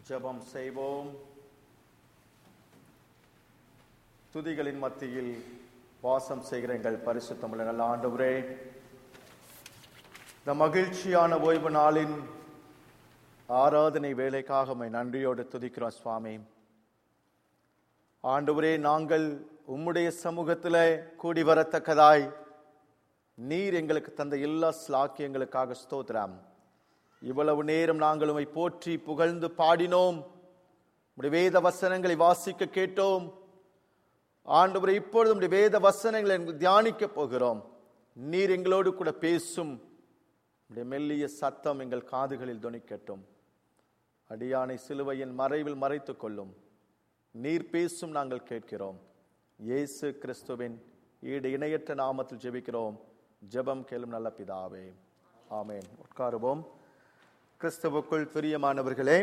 ஜெபம் செய்வோம் துதிகளின் மத்தியில் வாசம் செய்கிற எங்கள் பரிசுத்தமிழ் நல்ல ஆண்டவரே இந்த மகிழ்ச்சியான ஓய்வு நாளின் ஆராதனை வேலைக்காக உம்மை நன்றியோடு துதிக்கிறோம் சுவாமி ஆண்டவரே நாங்கள் உம்முடைய சமூகத்தில் கூடி வரத்தக்கதாய் நீர் எங்களுக்கு தந்த எல்லா ஸ்லாக்கியங்களுக்காக ஸ்தோத்திரம் இவ்வளவு நேரம் நாங்கள் உம்மை போற்றி புகழ்ந்து பாடினோம் உம்முடைய வேத வசனங்களை வாசிக்க கேட்டோம் ஆண்டவரே இப்பொழுது உம்முடைய வேத வசனங்களை எங்கள் தியானிக்க போகிறோம் நீர் எங்களோடு கூட பேசும் உம்முடைய மெல்லிய சத்தம் எங்கள் காதுகளில் தொனிக்கட்டும் அடியானை சிலுவையின் மறைவில் மறைத்துக் கொள்ளும் நீர் பேசும் நாங்கள் கேட்கிறோம் இயேசு கிறிஸ்துவின் ஈடு இணையற்ற நாமத்தில் ஜெபிக்கிறோம் ஜெபம் கேளும் நல்ல பிதாவே ஆமென் உட்காருவோம் கிறிஸ்துவுக்குள் பிரியமானவர்களே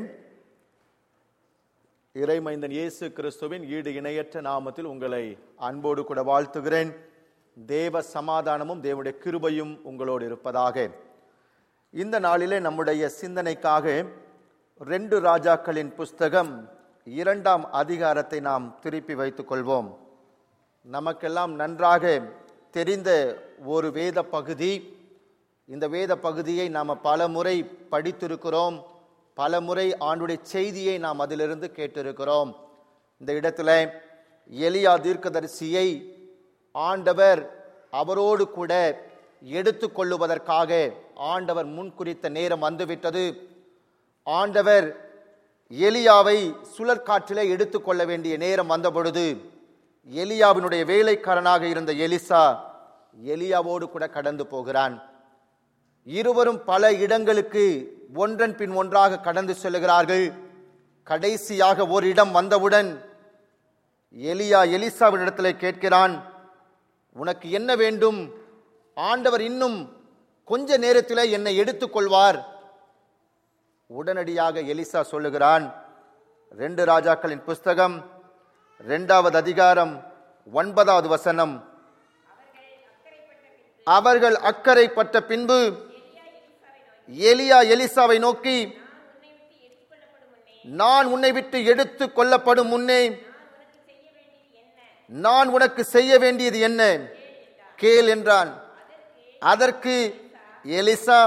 இறைமைந்தன் இயேசு கிறிஸ்துவின் ஈடு இணையற்ற நாமத்தில் உங்களை அன்போடு கூட வாழ்த்துகிறேன் தேவ சமாதானமும் தேவனுடைய கிருபையும் உங்களோடு இருப்பதாக இந்த நாளிலே நம்முடைய சிந்தனைக்காக ரெண்டு ராஜாக்களின் புஸ்தகம் இரண்டாம் அதிகாரத்தை நாம் திருப்பி வைத்துக் கொள்வோம் நமக்கெல்லாம் நன்றாக தெரிந்த ஒரு வேத பகுதி இந்த வேத பகுதியை நாம் பல முறை படித்திருக்கிறோம் பல முறை ஆண்டுடைய செய்தியை நாம் அதிலிருந்து கேட்டிருக்கிறோம் இந்த இடத்துல எலியா தீர்க்கதரிசியை ஆண்டவர் அவரோடு கூட எடுத்துக்கொள்ளுவதற்காக ஆண்டவர் முன்குறித்த நேரம் வந்துவிட்டது ஆண்டவர் எலியாவை சுழற்காற்றிலே எடுத்துக்கொள்ள வேண்டிய நேரம் வந்த பொழுது எலியாவினுடைய வேலைக்காரனாக இருந்த எலிசா எலியாவோடு கூட கடந்து போகிறான் இருவரும் பல இடங்களுக்கு ஒன்றன் பின் ஒன்றாக கடந்து செல்லுகிறார்கள் கடைசியாக ஒரு இடம் வந்தவுடன் எலியா எலிசாவின் இடத்துல கேட்கிறான் உனக்கு என்ன வேண்டும் ஆண்டவர் இன்னும் கொஞ்ச நேரத்தில் என்னை எடுத்துக்கொள்வார் உடனடியாக எலிசா சொல்லுகிறான் ரெண்டு ராஜாக்களின் புஸ்தகம் இரண்டாவது அதிகாரம் ஒன்பதாவது வசனம் அவர்கள் அக்கறைப்பட்ட பின்பு எலியா எலிசாவை நோக்கி நான் உன்னை விட்டு எடுத்து கொள்ளப்படும் முன்னே நான் உனக்கு செய்ய வேண்டியது என்ன கேள் என்றான் அதற்கு எலிசா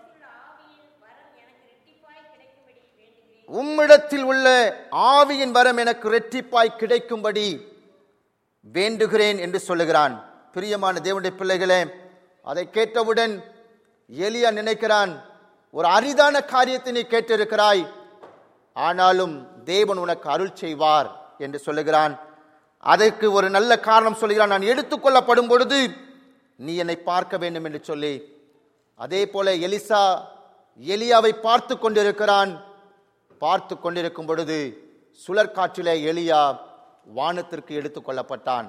உம்மிடத்தில் உள்ள ஆவியின் வரம் எனக்கு ரெட்டிப்பாய் கிடைக்கும்படி வேண்டுகிறேன் என்று சொல்லுகிறான் பிரியமான தேவனுடைய பிள்ளைகளே அதை கேட்டவுடன் எலியா நினைக்கிறான் ஒரு அரிதான காரியத்தை நீ கேட்டிருக்கிறாய் ஆனாலும் தேவன் உனக்கு அருள் செய்வார் என்று சொல்லுகிறான் அதற்கு ஒரு நல்ல காரணம் சொல்லுகிறான் நான் எடுத்துக்கொள்ளப்படும் பொழுது நீ என்னை பார்க்க வேண்டும் என்று சொல்லி அதே போல எலிசா எலியாவை பார்த்து கொண்டிருக்கிறான் பார்த்து கொண்டிருக்கும் பொழுது சுழற்காற்றிலே எலியா வானத்திற்கு எடுத்துக்கொள்ளப்பட்டான்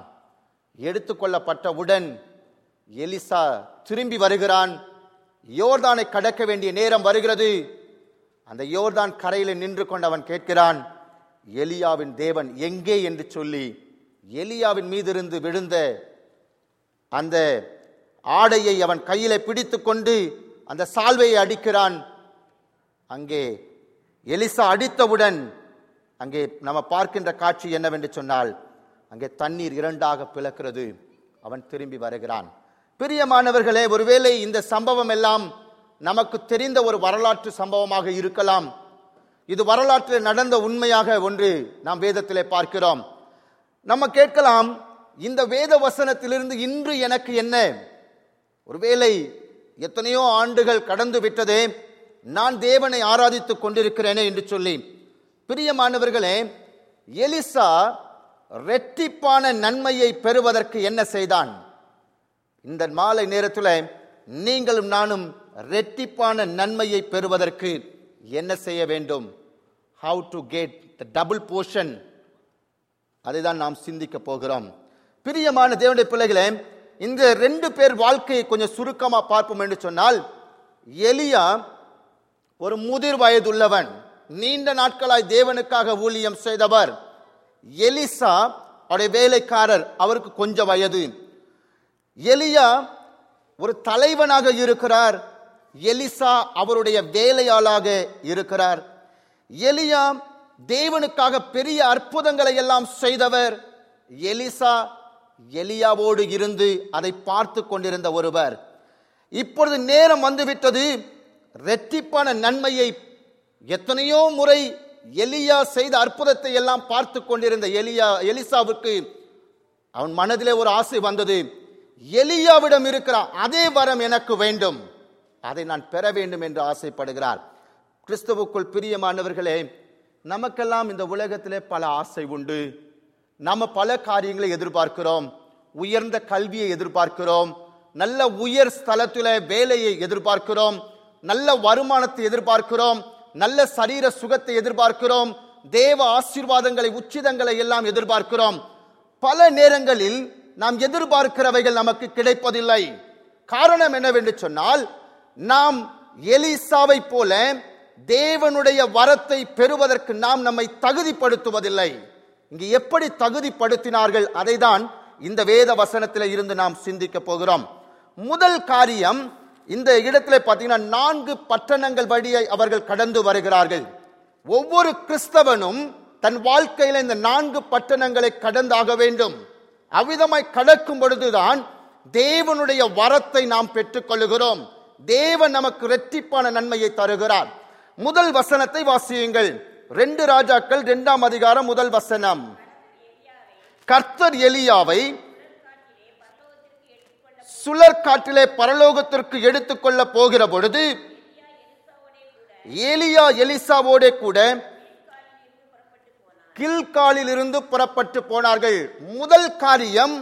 எடுத்துக்கொள்ளப்பட்டவுடன் எலிசா திரும்பி வருகிறான் யோர்தானை கடக்க வேண்டிய நேரம் வருகிறது அந்த யோர்தான் கரையில் நின்று கொண்டு அவன் கேட்கிறான் எலியாவின் தேவன் எங்கே என்று சொல்லி எலியாவின் மீதிருந்து விழுந்த அந்த ஆடையை அவன் கையில பிடித்து கொண்டு அந்த சால்வையை அடிக்கிறான் அங்கே எலிசா அடித்தவுடன் அங்கே நம்ம பார்க்கின்ற காட்சி என்னவென்று சொன்னால் அங்கே தண்ணீர் இரண்டாக பிளக்கிறது அவன் திரும்பி வருகிறான் பிரியமானவர்களே ஒருவேளை இந்த சம்பவம் எல்லாம் நமக்கு தெரிந்த ஒரு வரலாற்று சம்பவமாக இருக்கலாம் இது வரலாற்றில் நடந்த உண்மையாக ஒன்று நாம் வேதத்திலே பார்க்கிறோம் நம்ம கேட்கலாம் இந்த வேத வசனத்திலிருந்து இன்று எனக்கு என்ன ஒருவேளை எத்தனையோ ஆண்டுகள் கடந்து விட்டதே நான் தேவனை ஆராதித்துக் கொண்டிருக்கிறேனே என்று சொல்லி பிரியமானவர்களே எலிசா ரெட்டிப்பான நன்மையை பெறுவதற்கு என்ன செய்தான் இந்த மாலை நேரத்தில் நீங்களும் நானும் ரெட்டிப்பான நன்மையை பெறுவதற்கு என்ன செய்ய வேண்டும் how to get the double portion அதை தான் நாம் சிந்திக்க போகிறோம் பிரியமான தேவனுடைய பிள்ளைகளே இந்த ரெண்டு பேர் வாழ்க்கையை கொஞ்சம் சுருக்கமா பார்ப்போம் என்று சொன்னால் எலியா ஒரு முதிர் வயதுள்ளவன் நீண்ட நாட்களாய் தேவனுக்காக ஊழியம் செய்தவர் எலிசா அவருடைய வேலைக்காரர் அவருக்கு கொஞ்சம் வயது எலியா ஒரு தலைவனாக இருக்கிறார் எலிசா அவருடைய வேலையாளாக இருக்கிறார் எலியா தேவனுக்காக பெரிய அற்புதங்களை எல்லாம் செய்தவர் எலிசா எலியாவோடு இருந்து அதை பார்த்து கொண்டிருந்த ஒருவர் இப்பொழுது நேரம் வந்துவிட்டது ரெட்டிப்பான நன்மையை எத்தனையோ முறை எலியா செய்த அற்புதத்தை எல்லாம் பார்த்து கொண்டிருந்த எலியா எலிசாவுக்கு அவன் மனதிலே ஒரு ஆசை வந்தது எலியாவிடம் இருக்கிற அதே வரம் எனக்கு வேண்டும் அதை நான் பெற வேண்டும் என்று ஆசைப்படுகிறார் கிறிஸ்துவுக்குள் பிரியமானவர்களே நமக்கெல்லாம் இந்த உலகத்திலே பல ஆசை உண்டு நாம பல காரியங்களை எதிர்பார்க்கிறோம் உயர்ந்த கல்வியை எதிர்பார்க்கிறோம் நல்ல உயர் ஸ்தலத்தில வேலையை எதிர்பார்க்கிறோம் நல்ல வருமானத்தை எதிர்பார்க்கிறோம் நல்ல சரீர சுகத்தை எதிர்பார்க்கிறோம் தேவ ஆசீர்வாதங்களை உச்சிதங்களை எல்லாம் எதிர்பார்க்கிறோம் பல நேரங்களில் நாம் எதிர்பார்க்கிறவைகள் நமக்கு கிடைப்பதில்லை காரணம் என்னவென்று சொன்னால் நாம் எலிசாவை போல தேவனுடைய வரத்தை பெறுவதற்கு நாம் நம்மை தகுதிப்படுத்துவதில்லை இங்கு எப்படி தகுதிப்படுத்தினார்கள் அதைதான் இந்த வேத வசனத்தில் இருந்து நாம் சிந்திக்க போகிறோம் முதல் காரியம் இந்த இடத்துல பார்த்தீங்கன்னா நான்கு பட்டணங்கள் வழியை அவர்கள் கடந்து வருகிறார்கள் ஒவ்வொரு கிறிஸ்தவனும் தன் வாழ்க்கையில இந்த நான்கு பட்டணங்களை கடந்தாக வேண்டும் அவ்விதமாய் கடக்கும் பொழுதுதான் தேவனுடைய வரத்தை நாம் பெற்றுக்கொள்கிறோம் தேவன் நமக்கு இரட்டிப்பான நன்மையை தருகிறார் முதல் வசனத்தை வாசியுங்கள் ரெண்டு ராஜாக்கள் இரண்டாம் அதிகாரம் முதல் வசனம் கர்த்தர் எலியாவை சுழற்காற்றிலே பரலோகத்திற்கு எடுத்துக்கொள்ள போகிற பொழுது ஏலியா எலிசாவோட கூட கில்காலில் இருந்து புறப்பட்டு போனார்கள் முதல் காரியம்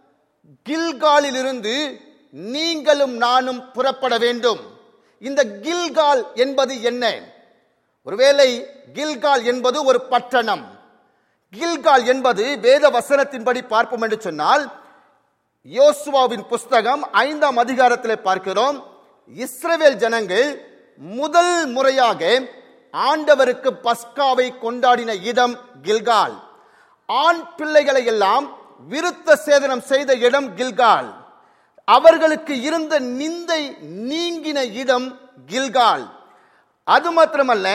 கில்காலில் இருந்து நீங்களும் நானும் புறப்பட வேண்டும் இந்த கில்கால் என்பது என்ன ஒருவேளை கில்கால் என்பது ஒரு பட்டணம் கில்கால் என்பது வேத வசனத்தின்படி பார்ப்போம் என்று சொன்னால் யோசுவாவின் புஸ்தகம் ஐந்தாம் அதிகாரத்திலே பார்க்கிறோம் இஸ்ரவேல் ஜனங்கள் முதல் முறையாக ஆண்டவருக்கு பஸ்காவை கொண்டாடின இடம் கில்கால் ஆண் பிள்ளைகளை எல்லாம் விருத்த சேதனம் செய்த இடம் கில்கால் அவர்களுக்கு இருந்த நிந்தை நீங்கின இடம் கில்கால் அது மாத்திரமல்ல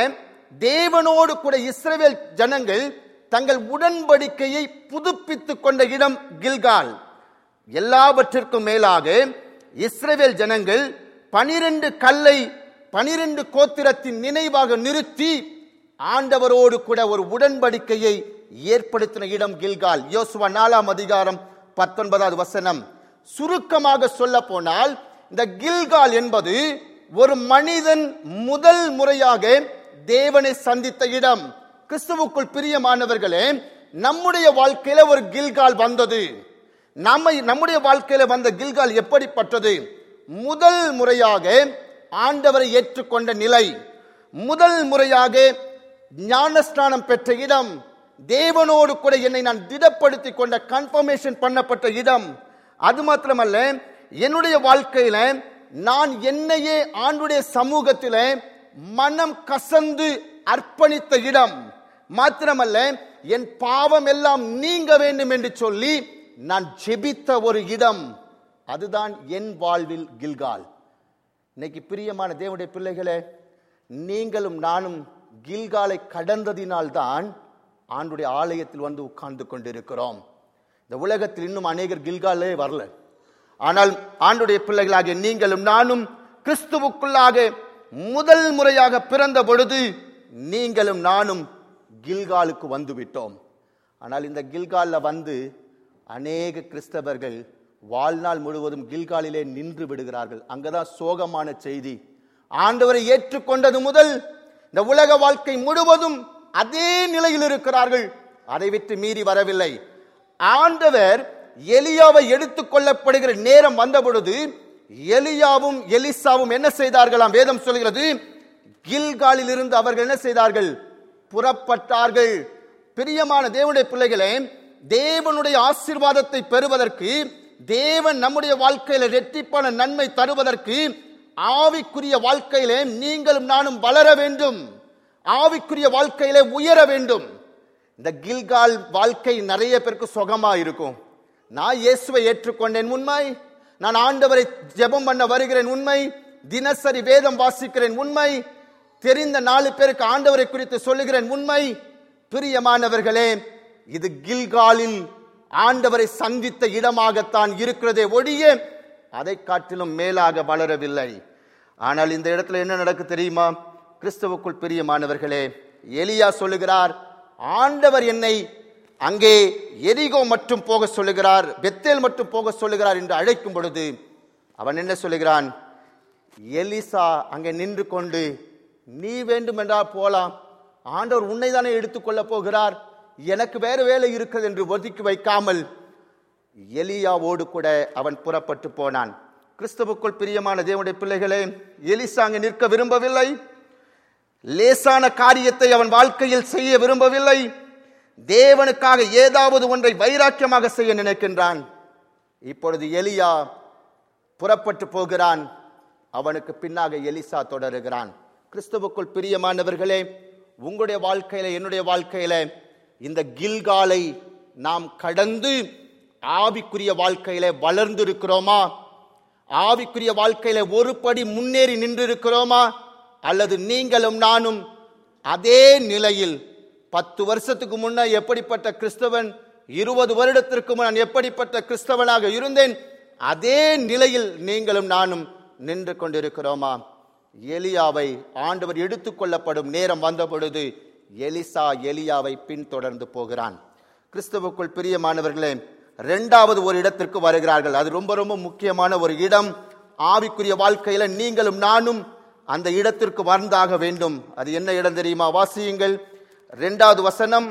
தேவனோடு கூட இஸ்ரவேல் ஜனங்கள் தங்கள் உடன்படிக்கையை புதுப்பித்துக் கொண்ட இடம் கில்கால் எல்லாவற்றிற்கும் மேலாக இஸ்ரவேல் ஜனங்கள் பனிரெண்டு கல்லை பனிரெண்டு கோத்திரத்தின் நினைவாக நிறுத்தி ஆண்டவரோடு கூட ஒரு உடன்படிக்கையை ஏற்படுத்தின இடம் கில்கால் யோசுவா நாலாம் அதிகாரம் பத்தொன்பதாவது வசனம் சுருக்கமாக சொல்ல போனால் இந்த கில்கால் என்பது ஒரு மனிதன் முதல் முறையாக தேவனை சந்தித்த இடம் கிறிஸ்துவுக்குள் பிரியமானவர்களே நம்முடைய வாழ்க்கையில ஒரு கில்கால் வந்தது நம்ம நம்முடைய வாழ்க்கையில வந்த கில்கால் எப்படிப்பட்டது முதல் முறையாக ஆண்டவரை ஏற்றுக்கொண்ட நிலை முதல் முறையாக ஞானஸ்நானம் பெற்ற இடம் தேவனோடு கூட என்னை நான் திடப்படுத்தி கொண்ட கன்ஃபர்மேஷன் பண்ணப்பட்ட இடம் அது மாத்திரமல்ல என்னுடைய வாழ்க்கையில நான் என்னையே ஆண்டுடைய சமூகத்தில மனம் கசந்து அர்ப்பணித்த இடம் மாத்திரமல்ல என் பாவம் எல்லாம் நீங்க வேண்டும் என்று சொல்லி நான் ஜெபித்த ஒரு இடம் அதுதான் என் வாழ்வில் கில்கால் இன்னைக்கு பிரியமான தேவனுடைய பிள்ளைகளே நீங்களும் நானும் கில்காலை கடந்ததினால்தான் ஆண்டுடைய ஆலயத்தில் வந்து உட்கார்ந்து கொண்டிருக்கிறோம் இந்த உலகத்தில் இன்னும் அநேகர் கில்காலே வரல ஆனால் ஆண்டுடைய பிள்ளைகளாகிய நீங்களும் நானும் கிறிஸ்துவுக்குள்ளாக முதல் முறையாக பிறந்த பொழுது நீங்களும் நானும் கில்காலுக்கு வந்து விட்டோம் ஆனால் இந்த கில்கால்ல வந்து அநேக கிறிஸ்தவர்கள் வாழ்நாள் முழுவதும் கில்காலிலே நின்று விடுகிறார்கள் அங்கதான் சோகமான செய்தி ஆண்டவரை ஏற்றுக்கொண்டது முதல் இந்த உலக வாழ்க்கை முழுவதும் அதே நிலையில் இருக்கிறார்கள் அதை விட்டு மீறி வரவில்லை ஆண்டவர் எலியாவை எடுத்துக் கொள்ளப்படுகிற நேரம் வந்த பொழுது எலியாவும் எலிசாவும் என்ன செய்தார்களாம் வேதம் சொல்கிறது கில்காலில் இருந்து அவர்கள் என்ன செய்தார்கள் புறப்பட்டார்கள் பிரியமான தேவனுடைய பிள்ளைகளே தேவனுடைய ஆசீர்வாதத்தை பெறுவதற்கு தேவன் நம்முடைய வாழ்க்கையில ரெட்டிப்பான நன்மை தருவதற்கு ஆவிக்குரிய வாழ்க்கையிலே நீங்களும் நானும் வளர வேண்டும் ஆவிக்குரிய வாழ்க்கையிலே உயர வேண்டும் இந்த கில்கால் வாழ்க்கை நிறைய பேருக்கு சுகமா இருக்கும் நான் இயேசுவை ஏற்றுக்கொண்டேன் உண்மை நான் ஆண்டவரை ஜெபம் பண்ண வருகிறேன் உண்மை தினசரி வேதம் வாசிக்கிறேன் உண்மை தெரிந்த நாலு பேருக்கு ஆண்டவரை குறித்து சொல்லுகிறேன் உண்மை பிரியமானவர்களே இது கில்காலில் ஆண்டவரை சந்தித்த இடமாகத்தான் இருக்கிறதே ஒழிய அதை காட்டிலும் மேலாக வளரவில்லை ஆனால் இந்த இடத்துல என்ன நடக்கு தெரியுமா கிறிஸ்துவுக்குள் பிரியமானவர்களே எலியா சொல்லுகிறார் ஆண்டவர் என்னை அங்கே எரிகோ மட்டும் போக சொல்லுகிறார் பெத்தேல் மட்டும் போக சொல்லுகிறார் என்று அழைக்கும் பொழுது அவன் என்ன சொல்லுகிறான் எலிசா அங்கே நின்று கொண்டு நீ வேண்டுமென்றால் போலாம் ஆண்டவர் உன்னை தானே எடுத்துக்கொள்ள போகிறார் எனக்கு வேறு வேலை இருக்கிறது என்று ஒதுக்கி வைக்காமல் எலியாவோடு கூட அவன் புறப்பட்டு போனான் கிறிஸ்துவுக்குள் பிரியமான தேவனுடைய பிள்ளைகளே எலிசா அங்கே நிற்க விரும்பவில்லை லேசான காரியத்தை அவன் வாழ்க்கையில் செய்ய விரும்பவில்லை தேவனுக்காக ஏதாவது ஒன்றை வைராக்கியமாக செய்ய நினைக்கின்றான் இப்பொழுது எலியா புறப்பட்டு போகிறான் அவனுக்கு பின்னாக எலிசா தொடருகிறான் கிறிஸ்துவுக்குள் பிரியமானவர்களே உங்களுடைய வாழ்க்கையில என்னுடைய வாழ்க்கையில இந்த கில்காலை நாம் கடந்து ஆவிக்குரிய வாழ்க்கையில வளர்ந்து இருக்கிறோமா ஆவிக்குரிய வாழ்க்கையில ஒரு படி முன்னேறி நின்று இருக்கிறோமா அல்லது நீங்களும் நானும் அதே நிலையில் பத்து வருஷத்துக்கு முன்ன எப்படிப்பட்ட கிறிஸ்தவன் இருபது வருடத்திற்கு முன் நான் எப்படிப்பட்ட கிறிஸ்தவனாக இருந்தேன் அதே நிலையில் நீங்களும் நானும் நின்று கொண்டிருக்கிறோமா எலியாவை ஆண்டவர் எடுத்துக்கொள்ளப்படும் நேரம் வந்த பொழுது எலிசா எலியாவை பின்தொடர்ந்து போகிறான் கிறிஸ்துவுக்குள் பிரியமானவர்களே இரண்டாவது ஒரு இடத்திற்கு வருகிறார்கள் அது ரொம்ப ரொம்ப முக்கியமான ஒரு இடம் ஆவிக்குரிய வாழ்க்கையில நீங்களும் நானும் அந்த இடத்திற்கு வந்தாக வேண்டும் அது என்ன இடம் தெரியுமா வாசியுங்கள் இரண்டாவது வசனம்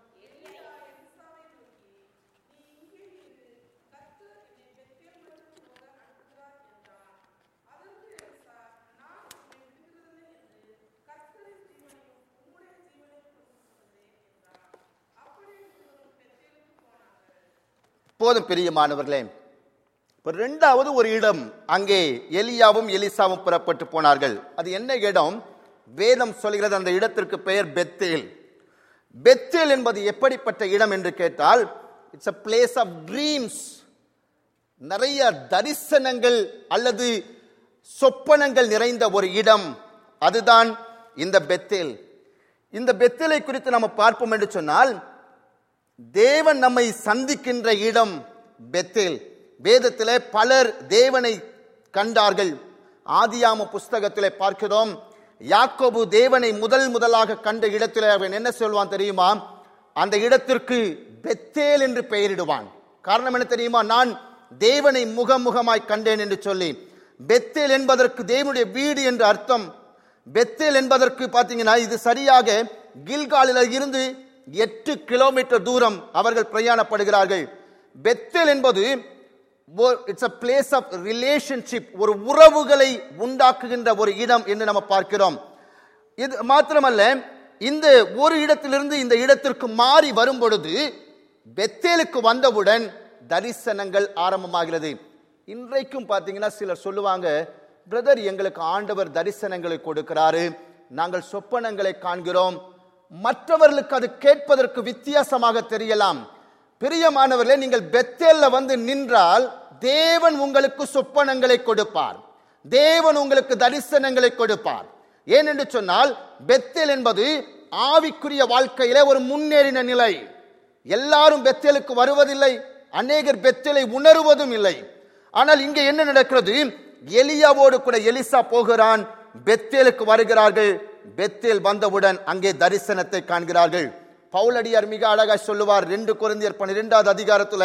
போதும் பிரியமானவர்களே இப்ப இரண்டாவது ஒரு இடம் அங்கே எலியாவும் எலிசாவும் புறப்பட்டு போனார்கள் அது என்ன இடம் வேதம் சொல்கிறது அந்த இடத்திற்கு பெயர் பெத்தேல் பெத்தேல் என்பது எப்படிப்பட்ட இடம் என்று கேட்டால் it's a place of dreams நிறைய தரிசனங்கள் அல்லது சொப்பனங்கள் நிறைந்த ஒரு இடம் அதுதான் இந்த பெத்தேல் இந்த பெத்தேலை குறித்து நம்ம பார்ப்போம் என்று சொன்னால் தேவன் நம்மை சந்திக்கின்ற இடம் பெத்தேல் வேதத்திலே பலர் தேவனை கண்டார்கள் ஆதியாம புஸ்தகத்திலே பார்க்கிறோம் யாக்கோபு தேவனை முதல் முதலாக கண்ட இடத்திலே அவன் என்ன சொல்வான் தெரியுமா அந்த இடத்திற்கு பெத்தேல் என்று பெயரிடுவான் காரணம் என்ன தெரியுமா நான் தேவனை முகமுகமாய் கண்டேன் என்று சொல்லி பெத்தேல் என்பதற்கு தேவனுடைய வீடு என்று அர்த்தம் பெத்தேல் என்பதற்கு பார்த்தீங்கன்னா இது சரியாக கில்காலில் இருந்து எட்டு கிலோமீட்டர் தூரம் அவர்கள் பிரயாணப்படுகிறார்கள் பெத்தேல் என்பது it's a place of relationship ஒரு உறவுகளை உண்டாக்குகின்ற ஒரு இடம் என்று நம்ம பார்க்கிறோம் இது மாத்திரமல்ல இந்த ஒரு இடத்திலிருந்து இந்த இடத்திற்கு மாறி வரும் பொழுது பெத்தேலுக்கு வந்தவுடன் தரிசனங்கள் ஆரம்பமாகிறது இன்றைக்கும் பார்த்தீங்கன்னா சிலர் சொல்லுவாங்க பிரதர் எங்களுக்கு ஆண்டவர் தரிசனங்களை கொடுக்கிறாரு நாங்கள் சொப்பனங்களை காண்கிறோம் மற்றவர்களுக்கு அது கேட்பதற்கு வித்தியாசமாக தெரியலாம் பிரியமானவர்களே நீங்கள் பெத்தேல்ல வந்து நின்றால் தேவன் உங்களுக்கு சொப்பனங்களை கொடுப்பார் தேவன் உங்களுக்கு தரிசனங்களை கொடுப்பார் ஏனென்று சொன்னால் பெத்தேல் என்பது ஆவிக்குரிய வாழ்க்கையில ஒரு முன்னேறின நிலை எல்லாரும் பெத்தேலுக்கு வருவதில்லை அநேகர் பெத்தேலை உணருவதும் இல்லை ஆனால் இங்கே என்ன நடக்கிறது எலியாவோடு கூட எலிசா போகிறான் பெத்தேலுக்கு வருகிறார்கள் பெத்தேல் வந்தவுடன் அங்கே தரிசனத்தை காண்கிறார்கள் பவுலடியார் மிக அழகாய் சொல்லுவார் ரெண்டு குழந்தையர் பன்னிரெண்டாவது அதிகாரத்துல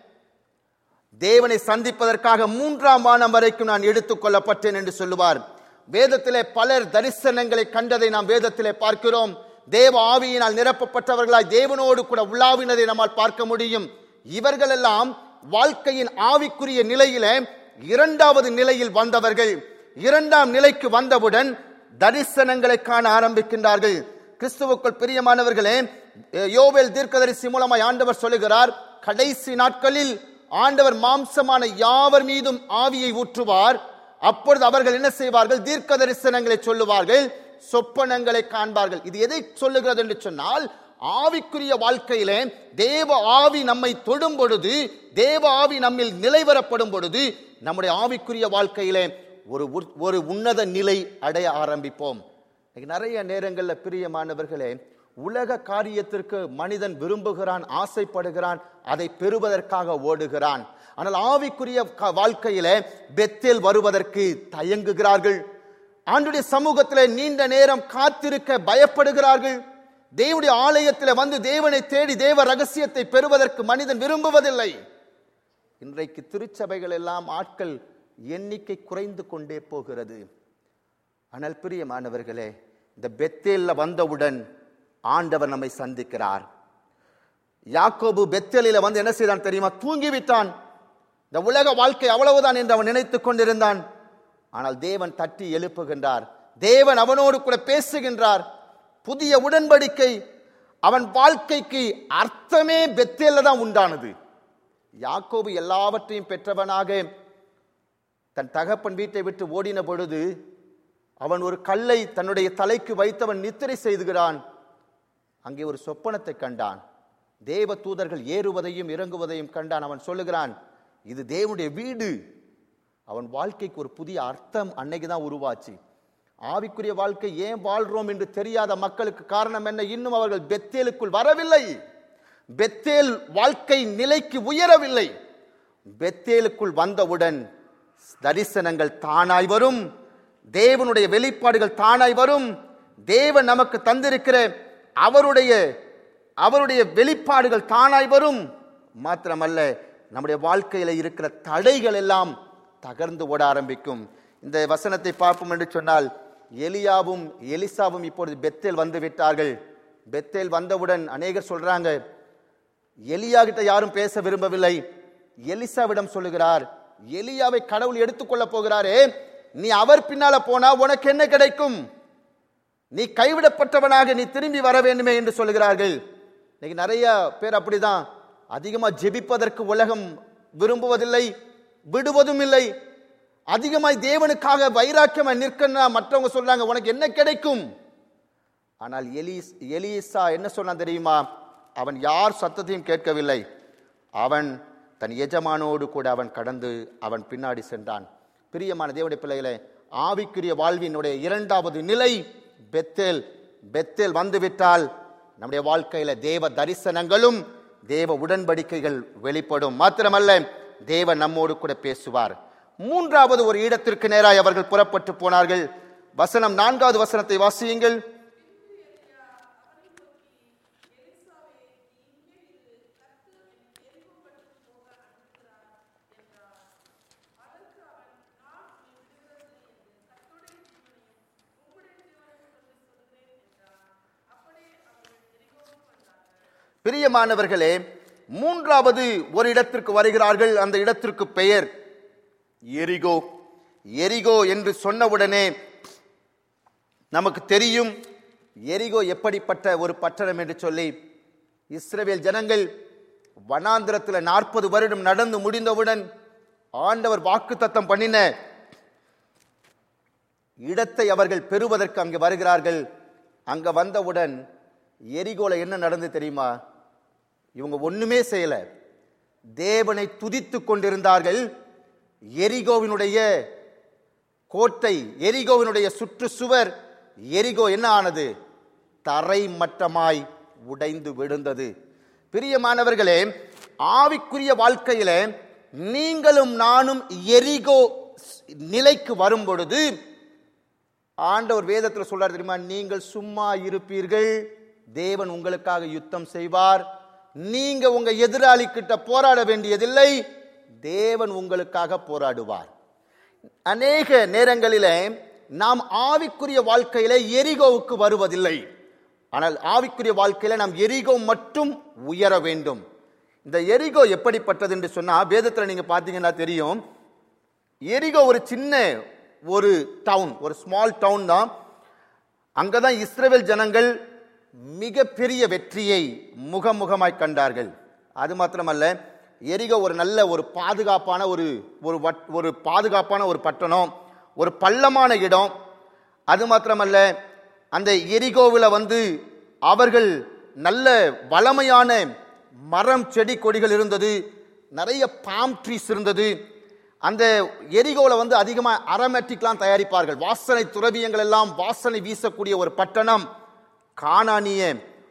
தேவனை சந்திப்பதற்காக மூன்றாம் வானம் வரைக்கும் நான் எடுத்துக் கொள்ளப்பட்டேன் என்று சொல்லுவார் வேதத்திலே பலர் தரிசனங்களை கண்டதை நாம் வேதத்திலே பார்க்கிறோம் தேவ ஆவியினால் நிரப்பப்பட்டவர்களாய் தேவனோடு கூட உலாவினதை நம்மால் பார்க்க முடியும் இவர்களெல்லாம் வாழ்க்கையின் ஆவிக்குரிய நிலையில இரண்டாவது நிலையில் வந்தவர்கள் இரண்டாம் நிலைக்கு வந்தவுடன் தரிசனங்களை காண ஆரம்பிக்கின்றார்கள் கிறிஸ்துவுக்குள் பிரியமானவர்களே யோவேல் தீர்க்கதரிசி மூலமாய் ஆண்டவர் சொல்லுகிறார் கடைசி நாட்களில் ஆண்டவர் மாம்சமான யாவர் மீதும் ஆவியை ஊற்றுவார் அப்பொழுது அவர்கள் என்ன செய்வார்கள் தீர்க்க தரிசனங்களை சொல்லுவார்கள் சொப்பனங்களை காண்பார்கள் இது எதை சொல்லுகிறது என்று சொன்னால் ஆவிக்குரிய வாழ்க்கையிலே தேவ ஆவி நம்மை தொடும் பொழுது தேவ ஆவி நம்மில் நிலைவரப்படும் பொழுது நம்முடைய ஆவிக்குரிய வாழ்க்கையிலே ஒரு ஒரு உன்னத நிலை அடைய ஆரம்பிப்போம் இன்னைக்கு நிறைய நேரங்களில் பிரியமானவர்களே உலக காரியத்திற்கு மனிதன் விரும்புகிறான் ஆசைப்படுகிறான் அதை பெறுவதற்காக ஓடுகிறான் ஆனால் ஆவிக்குரிய க- வாழ்க்கையிலே பெத்தேல் வருவதற்கு தயங்குகிறார்கள் ஆண்டுடைய சமூகத்திலே நீண்ட நேரம் காத்திருக்க பயப்படுகிறார்கள் தேவனுடைய ஆலயத்தில் வந்து தேவனை தேடி தேவ ரகசியத்தை பெறுவதற்கு மனிதன் விரும்புவதில்லை இன்றைக்கு திருச்சபைகள் எல்லாம் ஆட்கள் எண்ணிக்கை குறைந்து கொண்டே போகிறது ஆனால் பிரியமானவர்களே இந்த பெத்தேல்ல வந்தவுடன் ஆண்டவர் நம்மை சந்திக்கிறார் யாக்கோபு பெத்தேலில வந்து என்ன செய்தான் தெரியுமா தூங்கிவிட்டான் இந்த உலக வாழ்க்கை அவ்வளவுதான் என்று அவன் நினைத்துக் கொண்டிருந்தான் ஆனால் தேவன் தட்டி எழுப்புகின்றார் தேவன் அவனோடு கூட பேசுகின்றார் புதிய உடன்படிக்கை அவன் வாழ்க்கைக்கு அர்த்தமே பெத்தேல்ல தான் உண்டானது யாக்கோபு எல்லாவற்றையும் பெற்றவனாக தன் தகப்பன் வீட்டை விட்டு ஓடின பொழுது அவன் ஒரு கல்லை தன்னுடைய தலைக்கு வைத்தவன் நித்திரை செய்துகிறான் அங்கே ஒரு சொப்பனத்தை கண்டான் தேவ தூதர்கள் ஏறுவதையும் இறங்குவதையும் கண்டான் அவன் சொல்லுகிறான் இது தேவனுடைய வீடு அவன் வாழ்க்கைக்கு ஒரு புதிய அர்த்தம் அன்னைக்கு தான் உருவாச்சு ஆவிக்குரிய வாழ்க்கை ஏன் வாழ்றோம் என்று தெரியாத மக்களுக்கு காரணம் என்ன இன்னும் அவர்கள் பெத்தேலுக்குள் வரவில்லை பெத்தேல் வாழ்க்கை நிலைக்கு உயரவில்லை பெத்தேலுக்குள் வந்தவுடன் தரிசனங்கள் தானாய் வரும் தேவனுடைய வெளிப்பாடுகள் தானாய் வரும் தேவன் நமக்கு தந்திருக்கிற அவருடைய அவருடைய வெளிப்பாடுகள் தானாய் வரும் மாத்திரமல்ல நம்முடைய வாழ்க்கையில இருக்கிற தடைகள் எல்லாம் தகர்ந்து ஓட ஆரம்பிக்கும் இந்த வசனத்தை பார்ப்போம் என்று சொன்னால் எலியாவும் எலிசாவும் இப்பொழுது பெத்தேல் வந்து விட்டார்கள் பெத்தேல் வந்தவுடன் அநேகர் சொல்றாங்க எலியா கிட்ட யாரும் பேச விரும்பவில்லை எலிசாவிடம் சொல்லுகிறார் எலியாவை கடவுள் எடுத்துக்கொள்ள போகிறாரே நீ அவர் பின்னால போனா உனக்கு என்ன கிடைக்கும் நீ கைவிடப்பட்டவனாக நீ திரும்பி வர வேண்டுமே என்று சொல்லுகிறார்கள் இன்னைக்கு நிறைய பேர் அப்படிதான் அதிகமா ஜெபிப்பதற்கு உலகம் விரும்புவதில்லை விடுவதும் இல்லை அதிகமாய் தேவனுக்காக வைராக்கியமா நிற்கனா மற்றவங்க சொல்றாங்க உனக்கு என்ன கிடைக்கும் ஆனால் எலிஸ் எலிசா என்ன சொன்னான் தெரியுமா அவன் யார் சத்தத்தையும் கேட்கவில்லை அவன் தன் எஜமானோடு கூட அவன் கடந்து அவன் பின்னாடி சென்றான் பிரியமான தேவனுடைய பிள்ளைகளே ஆவிக்குரிய வாழ்வினுடைய இரண்டாவது நிலை பெத்தேல் பெத்தேல் வந்துவிட்டால் நம்முடைய வாழ்க்கையில தேவ தரிசனங்களும் தேவ உடன்படிக்கைகள் வெளிப்படும் மாத்திரமல்ல தேவன் நம்மோடு கூட பேசுவார் மூன்றாவது ஒரு இடத்திற்கு நேராய் அவர்கள் புறப்பட்டு போனார்கள் வசனம் நான்காவது வசனத்தை வாசியுங்கள் பிரியமானவர்களே மூன்றாவது ஒரு இடத்திற்கு வருகிறார்கள் அந்த இடத்திற்கு பெயர் எரிகோ எரிகோ என்று சொன்னவுடனே நமக்கு தெரியும் எரிகோ எப்படிப்பட்ட ஒரு பட்டணம் என்று சொல்லி இஸ்ரவேல் ஜனங்கள் வனாந்திரத்தில் நாற்பது வருடம் நடந்து முடிந்தவுடன் ஆண்டவர் வாக்குத்தத்தம் பண்ணின இடத்தை அவர்கள் பெறுவதற்கு அங்கே வருகிறார்கள் அங்க வந்தவுடன் எரிகோல என்ன நடந்து தெரியுமா இவங்க ஒண்ணுமே செய்யல தேவனை துதித்து கொண்டிருந்தார்கள் எரிகோவினுடைய கோட்டை எரிகோவினுடைய சுற்றுச்சுவர் எரிகோ என்ன ஆனது தரை மட்டமாய் உடைந்து விழுந்தது பிரியமானவர்களே ஆவிக்குரிய வாழ்க்கையில நீங்களும் நானும் எரிகோ நிலைக்கு வரும் பொழுது ஆண்டவர் வேதத்தில் சொல்றார் தெரியுமா நீங்கள் சும்மா இருப்பீர்கள் தேவன் உங்களுக்காக யுத்தம் செய்வார் நீங்க உங்க எதிராளி கிட்ட போராட வேண்டியதில்லை தேவன் உங்களுக்காக போராடுவார் அநேக நேரங்களிலே நாம் ஆவிக்குரிய வாழ்க்கையில எரிகோவுக்கு வருவதில்லை ஆனால் ஆவிக்குரிய வாழ்க்கையில நாம் எரிகோ மட்டும் உயர வேண்டும் இந்த எரிகோ எப்படிப்பட்டது என்று சொன்னா வேதத்துல நீங்க பாத்தீங்கன்னா தெரியும் எரிகோ ஒரு சின்ன ஒரு டவுன் ஒரு ஸ்மால் டவுன் தான் அங்கதான் இஸ்ரேல் ஜனங்கள் மிகப்பெரிய வெற்றியை முகமுகமாய் கண்டார்கள் அது மாத்திரமல்ல எரிகோ ஒரு நல்ல ஒரு பாதுகாப்பான ஒரு ஒரு வட்- ஒரு பாதுகாப்பான ஒரு பட்டணம் ஒரு பள்ளமான இடம் அது மாத்திரமல்ல அந்த எரிகோவில் வந்து அவர்கள் நல்ல வளமையான மரம் செடி கொடிகள் இருந்தது நிறைய பாம் ட்ரீஸ் இருந்தது அந்த எரிகோல வந்து அதிகமாக அரமேட்டிக்லாம் தயாரிப்பார்கள் வாசனை துறவியங்கள் எல்லாம் வாசனை வீசக்கூடிய ஒரு பட்டணம் கானானிய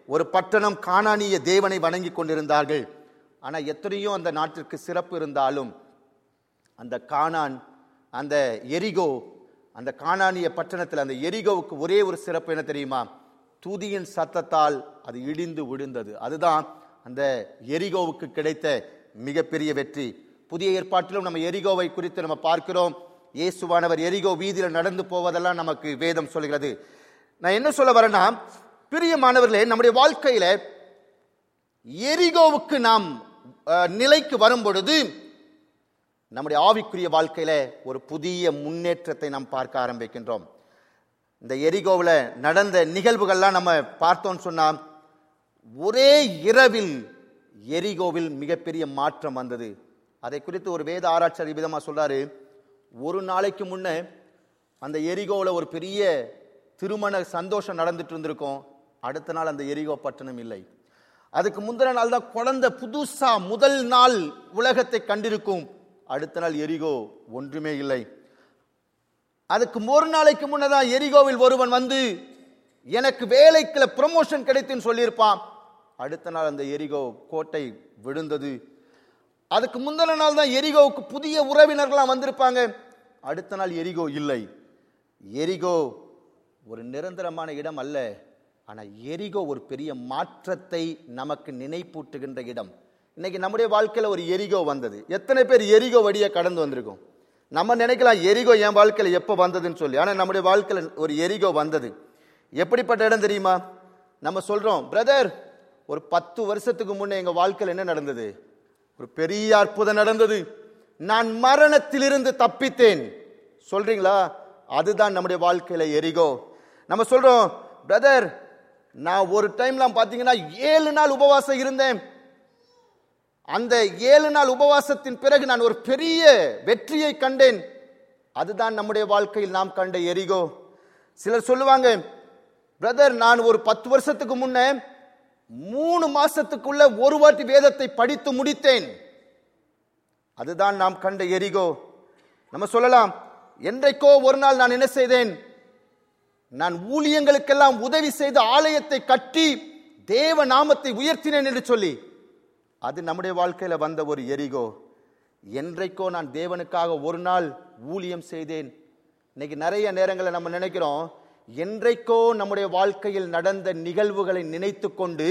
ஒரு பட்டணம் கானானிய தேவனை வணங்கி கொண்டிருந்தார்கள் ஆனா எத்தனையோ அந்த நாட்டிற்கு சிறப்பு இருந்தாலும் அந்த கானான் அந்த எரிகோ அந்த கானானிய பட்டணத்தில் அந்த எரிகோவுக்கு ஒரே ஒரு சிறப்பு என்ன தெரியுமா துதியின் சத்தத்தால் அது இடிந்து விழுந்தது அதுதான் அந்த எரிகோவுக்கு கிடைத்த மிகப்பெரிய வெற்றி புதிய ஏற்பாட்டிலும் நம்ம எரிகோவை குறித்து நம்ம பார்க்கிறோம் இயேசுவானவர் எரிகோ வீதியில் நடந்து போவதெல்லாம் நமக்கு வேதம் சொல்கிறது நான் என்ன சொல்ல வரேன்னா பிரியமானவர்களே நம்முடைய வாழ்க்கையில எரிகோவுக்கு நாம் அஹ், நிலைக்கு வரும் பொழுது நம்முடைய ஆவிக்குரிய வாழ்க்கையில ஒரு புதிய முன்னேற்றத்தை நாம் பார்க்க ஆரம்பிக்கின்றோம் இந்த எரிகோவில் நடந்த நிகழ்வுகள்லாம் நம்ம பார்த்தோம்னு சொன்னா ஒரே இரவில் எரிகோவில் மிகப்பெரிய மாற்றம் வந்தது அதை குறித்து ஒரு வேத ஆராய்ச்சி விதமா சொல்றாரு ஒரு நாளைக்கு முன்ன அந்த எரிகோவில் ஒரு பெரிய திருமண சந்தோஷம் நடந்துட்டு இருந்திருக்கும் அடுத்த நாள் அந்த எரிகோ பட்டணம் இல்லை அதுக்கு முந்தின நாள் தான் குழந்தை புதுசா முதல் நாள் உலகத்தை கண்டிருக்கும் அடுத்த நாள் எரிகோ ஒன்றுமே இல்லை அதுக்கு ஒரு நாளைக்கு முன்னதான் எரிகோவில் ஒருவன் வந்து எனக்கு வேலைக்குள்ள ப்ரமோஷன் கிடைத்துன்னு சொல்லியிருப்பான் அடுத்த நாள் அந்த எரிகோ கோட்டை விழுந்தது அதுக்கு முந்தின நாள் தான் எரிகோவுக்கு புதிய உறவினர்கள்லாம் வந்திருப்பாங்க அடுத்த நாள் எரிகோ இல்லை எரிகோ ஒரு நிரந்தரமான இடம் அல்ல ஆனா எரிகோ ஒரு பெரிய மாற்றத்தை நமக்கு நினைப்பூட்டுகின்ற இடம் இன்னைக்கு நம்முடைய வாழ்க்கையில ஒரு எரிகோ வந்தது எத்தனை பேர் எரிகோ வழியா கடந்து வந்திருக்கோம் நம்ம நினைக்கலாம் எரிகோ என் வாழ்க்கையில எப்போ வந்ததுன்னு சொல்லி ஆனா நம்முடைய வாழ்க்கையில ஒரு எரிகோ வந்தது எப்படிப்பட்ட இடம் தெரியுமா நம்ம சொல்றோம் பிரதர் ஒரு பத்து வருஷத்துக்கு முன்னே எங்க வாழ்க்கையில என்ன நடந்தது ஒரு பெரிய அற்புதம் நடந்தது நான் மரணத்திலிருந்து தப்பித்தேன் சொல்றீங்களா அதுதான் நம்முடைய வாழ்க்கையில எரிகோ நம்ம சொல்றோம் பிரதர் நான் ஒரு டைம்லாம் பாத்தீங்கன்னா ஏழு நாள் உபவாசம் இருந்தேன் அந்த ஏழு நாள் உபவாசத்தின் பிறகு நான் ஒரு பெரிய வெற்றியை கண்டேன் அதுதான் நம்முடைய வாழ்க்கையில் நாம் கண்ட எரிகோ சிலர் சொல்லுவாங்க பிரதர் நான் ஒரு பத்து வருஷத்துக்கு முன்ன மூணு மாசத்துக்குள்ள ஒரு வாட்டி வேதத்தை படித்து முடித்தேன் அதுதான் நாம் கண்ட எரிகோ நம்ம சொல்லலாம் என்றைக்கோ ஒரு நாள் நான் என்ன செய்தேன் நான் ஊழியங்களுக்கெல்லாம் உதவி செய்த ஆலயத்தை கட்டி தேவ நாமத்தை உயர்த்தினேன் என்று சொல்லி அது நம்முடைய வாழ்க்கையில வந்த ஒரு எரிகோ என்றைக்கோ நான் தேவனுக்காக ஒரு நாள் ஊழியம் செய்தேன் இன்னைக்கு நிறைய நேரங்களில் நம்ம நினைக்கிறோம் என்றைக்கோ நம்முடைய வாழ்க்கையில் நடந்த நிகழ்வுகளை நினைத்து கொண்டு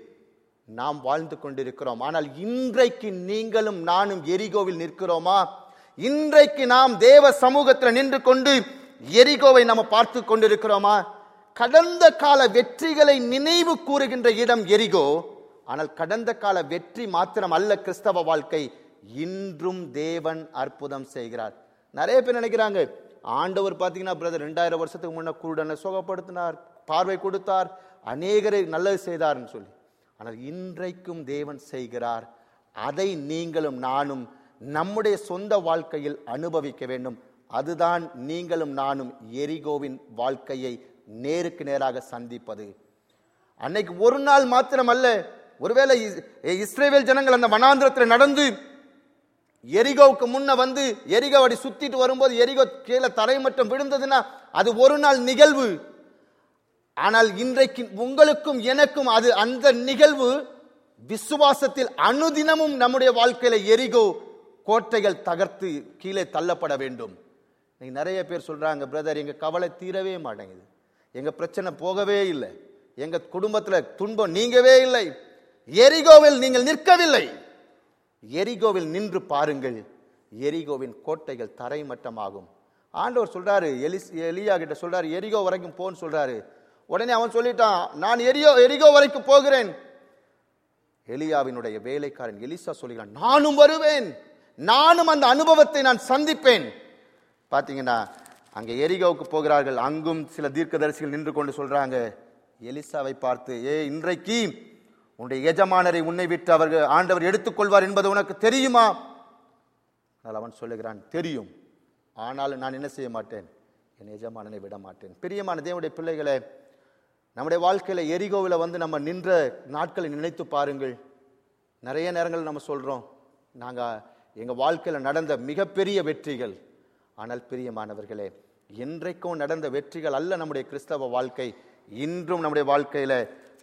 நாம் வாழ்ந்து கொண்டிருக்கிறோம் ஆனால் இன்றைக்கு நீங்களும் நானும் எரிகோவில் நிற்கிறோமா இன்றைக்கு நாம் தேவ சமூகத்தில் நின்று கொண்டு எரிகோவை நம்ம பார்த்து கொண்டிருக்கிறோமா கடந்த கால வெற்றிகளை நினைவு கூறுகின்ற இடம் எரிகோ ஆனால் கடந்த கால வெற்றி மாத்திரம் அல்ல கிறிஸ்தவ வாழ்க்கை இன்றும் தேவன் அற்புதம் செய்கிறார் நிறைய பேர் நினைக்கிறாங்க ஆண்டவர் பார்த்தீங்கன்னா பிரதர் ரெண்டாயிரம் வருஷத்துக்கு முன்ன குருடனை சுகப்படுத்தினார் பார்வை கொடுத்தார் அநேகரை நல்லது செய்தார்னு சொல்லி ஆனால் இன்றைக்கும் தேவன் செய்கிறார் அதை நீங்களும் நானும் நம்முடைய சொந்த வாழ்க்கையில் அனுபவிக்க வேண்டும் அதுதான் நீங்களும் நானும் எரிகோவின் வாழ்க்கையை நேருக்கு நேராக சந்திப்பது அன்னைக்கு ஒரு நாள் மாத்திரம் அல்ல ஒருவேளை இஸ்- இஸ்ரேவேல் ஜனங்கள் அந்த வனாந்திரத்தில் நடந்து எரிகோவுக்கு முன்ன வந்து எரிகோ அப்படி சுத்திட்டு வரும்போது எரிகோ கீழே தரை மட்டும் விழுந்ததுன்னா அது ஒரு நாள் நிகழ்வு ஆனால் இன்றைக்கு உங்களுக்கும் எனக்கும் அது அந்த நிகழ்வு விசுவாசத்தில் அனுதினமும் நம்முடைய வாழ்க்கையில எரிகோ கோட்டைகள் தகர்த்து கீழே தள்ளப்பட வேண்டும் இன்னைக்கு நிறைய பேர் சொல்றாங்க பிரதர் எங்க கவலை தீரவே மாட்டேங்குது எங்க பிரச்சனை போகவே இல்லை எங்க குடும்பத்துல துன்பம் நீங்கவே இல்லை எரிகோவில் நீங்கள் நிற்கவில்லை எரிகோவில் நின்று பாருங்கள் எரிகோவின் கோட்டைகள் தரைமட்டமாகும் ஆண்டவர் சொல்றாரு எலிஸ் எலியா கிட்ட சொல்றாரு எரிகோ வரைக்கும் போன்னு சொல்றாரு உடனே அவன் சொல்லிட்டான் நான் எரியோ எரிகோ வரைக்கும் போகிறேன் எலியாவினுடைய வேலைக்காரன் எலிசா சொல்லுகிறான் நானும் வருவேன் நானும் அந்த அனுபவத்தை நான் சந்திப்பேன் பாத்தீங்கன்னா அங்க எரிகோவுக்கு போகிறார்கள் அங்கும் சில தீர்க்கதரிசிகள் நின்று கொண்டு சொல்றாங்க எலிசாவை பார்த்து ஏ இன்றைக்கு உன்னுடைய எஜமானரை உன்னை விட்டு அவர்கள் ஆண்டவர் எடுத்துக்கொள்வார் என்பது உனக்கு தெரியுமா ஆனால் அவன் சொல்லுகிறான் தெரியும் ஆனாலும் நான் என்ன செய்ய மாட்டேன் என் எஜமானனை விட மாட்டேன் பிரியமான தேவனுடைய பிள்ளைகளே நம்முடைய வாழ்க்கையில எரிகோவில் வந்து நம்ம நின்ற நாட்களை நினைத்து பாருங்கள் நிறைய நேரங்கள் நம்ம சொல்றோம் நாங்க எங்க வாழ்க்கையில நடந்த மிகப்பெரிய வெற்றிகள் ஆனால் பிரியமானவர்களே என்றைக்கும் நடந்த வெற்றிகள் அல்ல நம்முடைய கிறிஸ்தவ வாழ்க்கை இன்றும் நம்முடைய வாழ்க்கையில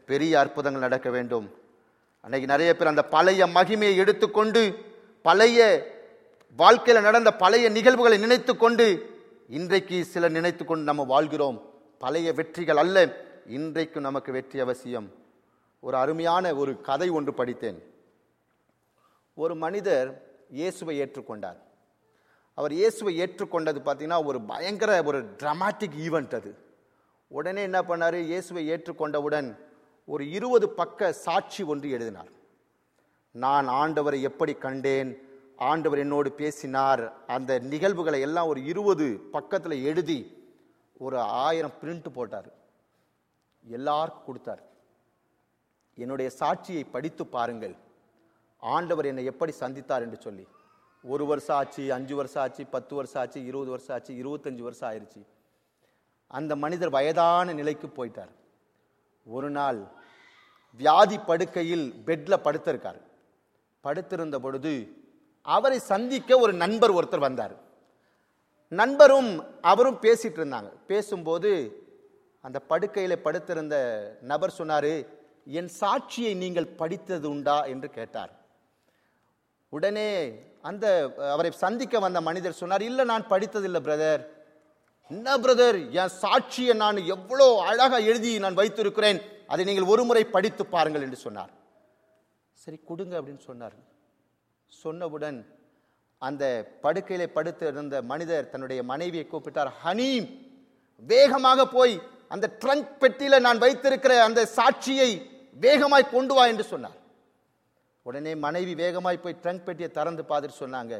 பெரிய அற்புதங்கள் நடக்க வேண்டும் அன்னைக்கு நிறைய பேர் அந்த பழைய மகிமையை எடுத்துக்கொண்டு பழைய வாழ்க்கையில் நடந்த பழைய நிகழ்வுகளை நினைத்து கொண்டு இன்றைக்கு சிலர் நினைத்து கொண்டு நம்ம வாழ்கிறோம் பழைய வெற்றிகள் அல்ல இன்றைக்கு நமக்கு வெற்றி அவசியம் ஒரு அருமையான ஒரு கதை ஒன்று படித்தேன் ஒரு மனிதர் இயேசுவை ஏற்றுக்கொண்டார் அவர் இயேசுவை ஏற்றுக்கொண்டது பார்த்தீங்கன்னா ஒரு பயங்கர ஒரு dramatic ஈவெண்ட் அது உடனே என்ன பண்ணாரு இயேசுவை ஏற்றுக்கொண்டவுடன் ஒரு இருபது பக்க சாட்சி ஒன்று எழுதினார் நான் ஆண்டவரை எப்படி கண்டேன் ஆண்டவர் என்னோடு பேசினார் அந்த நிகழ்வுகளை எல்லாம் ஒரு இருபது பக்கத்தில் எழுதி ஒரு ஆயிரம் பிரிண்ட் போட்டார் எல்லாருக்கும் கொடுத்தார் என்னுடைய சாட்சியை படித்து பாருங்கள் ஆண்டவர் என்னை எப்படி சந்தித்தார் என்று சொல்லி ஒரு வருஷம் ஆச்சு அஞ்சு வருஷம் ஆச்சு பத்து வருஷம் ஆச்சு இருபது வருஷம் ஆச்சு இருபத்தஞ்சு வருஷம் ஆயிருச்சு அந்த மனிதர் வயதான நிலைக்கு போயிட்டார் ஒரு நாள் வியாதி படுக்கையில் பெட்ல படுத்திருக்கார் படுத்திருந்த பொழுது அவரை சந்திக்க ஒரு நண்பர் ஒருத்தர் வந்தார் நண்பரும் அவரும் பேசிட்டு இருந்தாங்க பேசும்போது அந்த படுக்கையில படுத்திருந்த நபர் சொன்னாரு என் சாட்சியை நீங்கள் படித்தது உண்டா என்று கேட்டார் உடனே அந்த அவரை சந்திக்க வந்த மனிதர் சொன்னார் இல்ல நான் படித்ததில்லை பிரதர் என்ன பிரதர் என் சாட்சியை நான் எவ்வளோ அழகா எழுதி நான் வைத்திருக்கிறேன் அதை நீங்கள் ஒரு முறை படித்து பாருங்கள் என்று சொன்னார் சரி கொடுங்க அப்படின்னு சொன்னார் சொன்னவுடன் அந்த படுக்கையிலே படுத்து இருந்த மனிதர் தன்னுடைய மனைவியை கூப்பிட்டார் ஹனி வேகமாக போய் அந்த ட்ரங்க் பெட்டியில நான் வைத்திருக்கிற அந்த சாட்சியை வேகமாய் கொண்டு வா என்று சொன்னார் உடனே மனைவி வேகமாய் போய் ட்ரங்க் பெட்டியை திறந்து பார்த்துட்டு சொன்னாங்க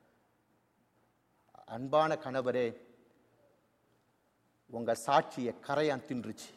அன்பான கணவரே உங்க சாட்சியை கரையான் தின்றுச்சு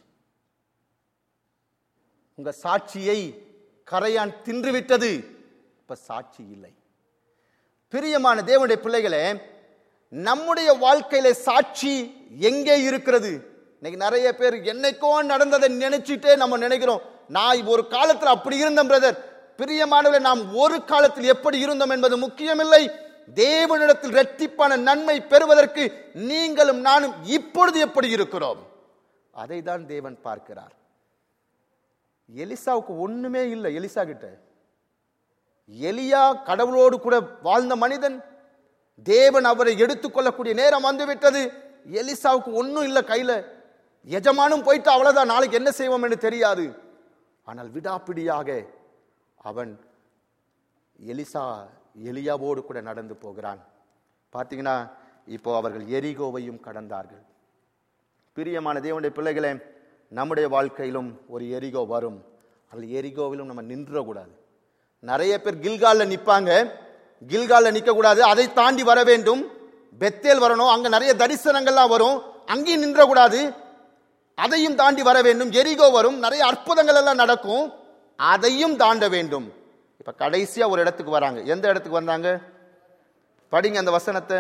உங்க சாட்சியை கரையான் தின்று விட்டது இப்ப சாட்சி இல்லை பிரியமான தேவனுடைய பிள்ளைகளே நம்முடைய வாழ்க்கையில சாட்சி எங்கே இருக்கிறது இன்னைக்கு நிறைய பேர் என்னைக்கோ நடந்ததை நினைச்சிட்டே நம்ம நினைக்கிறோம் நான் ஒரு காலத்துல அப்படி இருந்தேன் பிரதர் பிரியமானவர்களே நாம் ஒரு காலத்தில் எப்படி இருந்தோம் என்பது முக்கியமில்லை தேவனிடத்தில் இரட்டிப்பான நன்மை பெறுவதற்கு நீங்களும் நானும் இப்பொழுது எப்படி இருக்கிறோம் அதை தான் தேவன் பார்க்கிறார் எலிசாவுக்கு ஒண்ணுமே இல்லை எலிசா கிட்ட எலியா கடவுளோடு கூட வாழ்ந்த மனிதன் தேவன் அவரை எடுத்துக்கொள்ளக்கூடிய நேரம் வந்துவிட்டது எலிசாவுக்கு ஒன்றும் இல்லை கையில எஜமானும் போயிட்டு அவ்வளவுதான் நாளைக்கு என்ன செய்வோம் என்று தெரியாது ஆனால் விடாப்பிடியாக அவன் எலிசா எலியாவோடு கூட நடந்து போகிறான் பார்த்தீங்கன்னா இப்போ அவர்கள் எரிகோவையும் கடந்தார்கள் பிரியமான தேவனுடைய பிள்ளைகளே நம்முடைய வாழ்க்கையிலும் ஒரு எரிகோ வரும் அதில் எரிகோவிலும் நம்ம நின்றக்கூடாது நிறைய பேர் கில்கால்ல நிப்பாங்க கில்கால்ல நிக்க கூடாது அதை தாண்டி வர வேண்டும் பெத்தேல் வரணும் அங்க நிறைய தரிசனங்கள்லாம் வரும் அங்கேயும் நின்றக்கூடாது அதையும் தாண்டி வர வேண்டும் எரிகோ வரும் நிறைய அற்புதங்கள் எல்லாம் நடக்கும் அதையும் தாண்ட வேண்டும் இப்ப கடைசியா ஒரு இடத்துக்கு வராங்க எந்த இடத்துக்கு வந்தாங்க படிங்க அந்த வசனத்தை